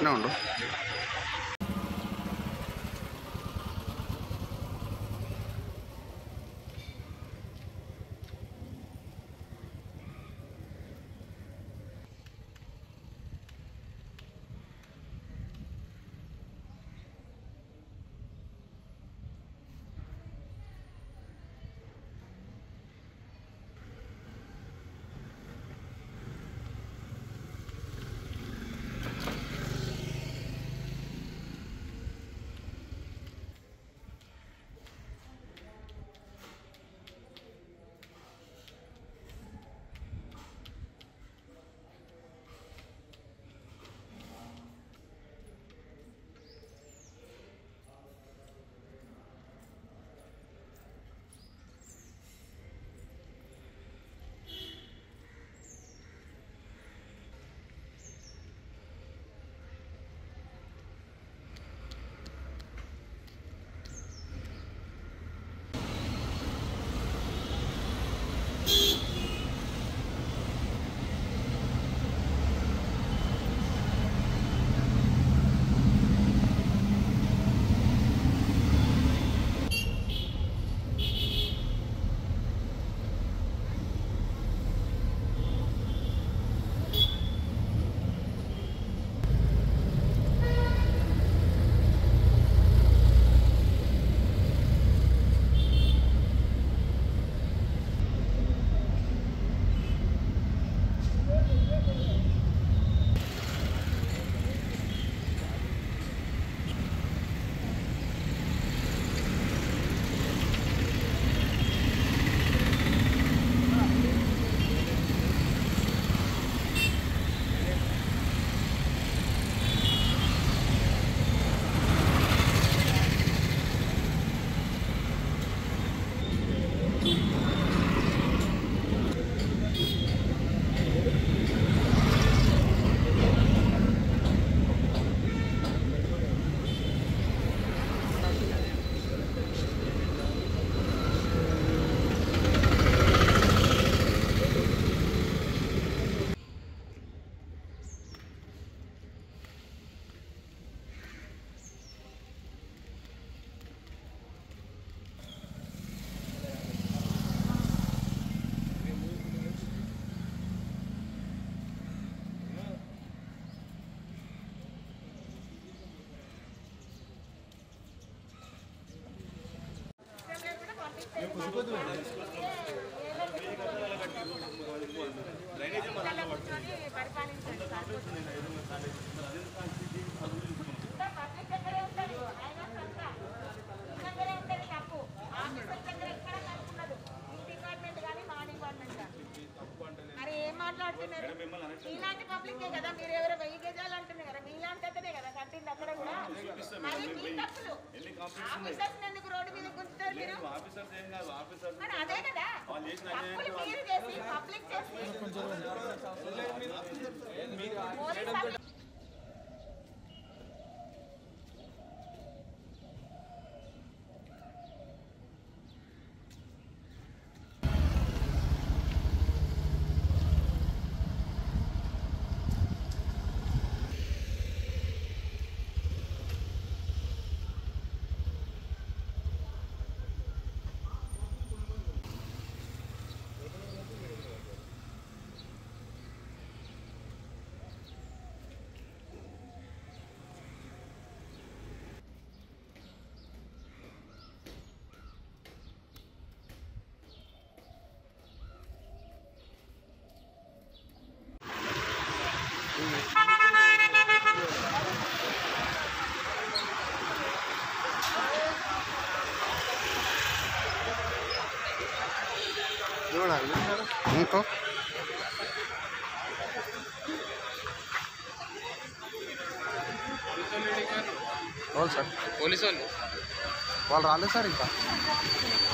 అట్నే ఉండు పరిపాలించండి పబ్లిక్ దగ్గరే ఉంటారు ఆయన సొంత మీ దగ్గరే ఉంటుంది తప్పు ఆఫీసర్ దగ్గర ఎక్కడ తప్పు ఉండదు ఈ డిపార్ట్మెంట్ కానీ మా డిపార్ట్మెంట్ కానీ మరి ఏం మాట్లాడుతున్నారు మీలాంటి పబ్లికే కదా మీరు ఎవరో వెయ్యి గజాలు అంటున్నారు కదా మీలాంటి అతనే కదా కట్టింది అక్కడ కూడా మరి మీ తప్పులు ఆఫీసర్స్ ఎందుకు రోడ్డు మీద గుంచుతారు మీరు ఆఫీసర్స్ ఏం కాదు ఆఫీసర్ మరి అదే కదా వాళ్ళు చేసిన తప్పులు మీరు చేసి పబ్లిక్ చేసి పోలీస్ అధికారులు చూడాలి ఇంకో వాళ్ళు సార్ పోలీసు వాళ్ళు వాళ్ళు రాలేదు సార్ ఇంకా